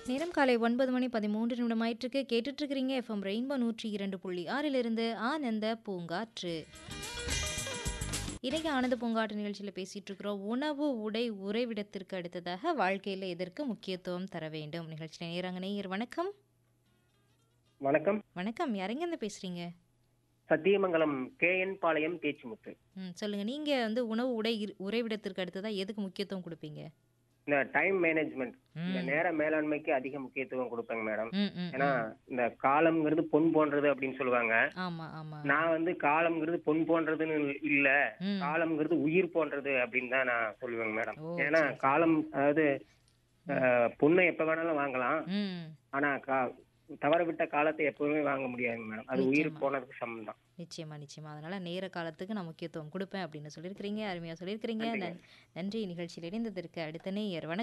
நேரம் காலை ஒன்பது மணி பதிமூன்று நிமிடம் ஆயிட்டிருக்கு கேட்டுட்டு இருக்கிறீங்க எஃப்எம் ரெயின்போ நூற்றி இரண்டு புள்ளி ஆறிலிருந்து ஆனந்த பூங்காற்று இன்னைக்கு ஆனந்த பூங்காற்று நிகழ்ச்சியில் பேசிட்டு இருக்கிறோம் உணவு உடை உறைவிடத்திற்கு அடுத்ததாக வாழ்க்கையில் எதற்கு முக்கியத்துவம் தர வேண்டும் நிகழ்ச்சியில் நேராங்க நேயர் வணக்கம் வணக்கம் வணக்கம் யாரெங்கேருந்து பேசுறீங்க சத்தியமங்கலம் கேஎன் பாளையம் பேச்சுமுத்து ம் சொல்லுங்க நீங்க வந்து உணவு உடை இரு- உறைவிடத்திற்கு அடுத்ததாக எதுக்கு முக்கியத்துவம் கொடுப்பீங்க இந்த டைம் மேனேஜ்மெண்ட் இந்த ம் நேர மேலாண்மைக்கு அதிக முக்கியத்துவம் கொடுப்பேங்க மேடம் ம் ம் ஏன்னா இந்த காலம்ங்கிறது பொன் போன்றது அப்படின்னு சொல்லுவாங்க ஆமா ஆமா நான் வந்து காலம்ங்கிறது பொன் போன்றதுன்னு இல்ல ம் காலம்ங்கிறது உயிர் போன்றது அப்படின்னு தான் நான் சொல்லுவேங்க மேடம் ஓ, ஏன்னா சரி, சரி. காலம் அதாவது அஹ், பொண்ணை எப்ப வேணாலும் வாங்கலாம் ம் ஆனா கா- தவற விட்ட காலத்தை எப்பவுமே வாங்க முடியாதுங்க மேடம் அது உயிர் நிச்சயமா. போனதுக்கு சமம் தான் நிச்சயமா நிச்சயமா அதனால நேர காலத்துக்கு நான் முக்கியத்துவம் கொடுப்பேன் அப்படின்னு சொல்லியிருக்கிறீங்க அருமையா சொல்லியிருக்கிறீங்க நன்றிங்க. நன்- நன்றி நிகழ்ச்சியில் இணைந்ததற்கு அடுத்த நேயர் வணக்கம்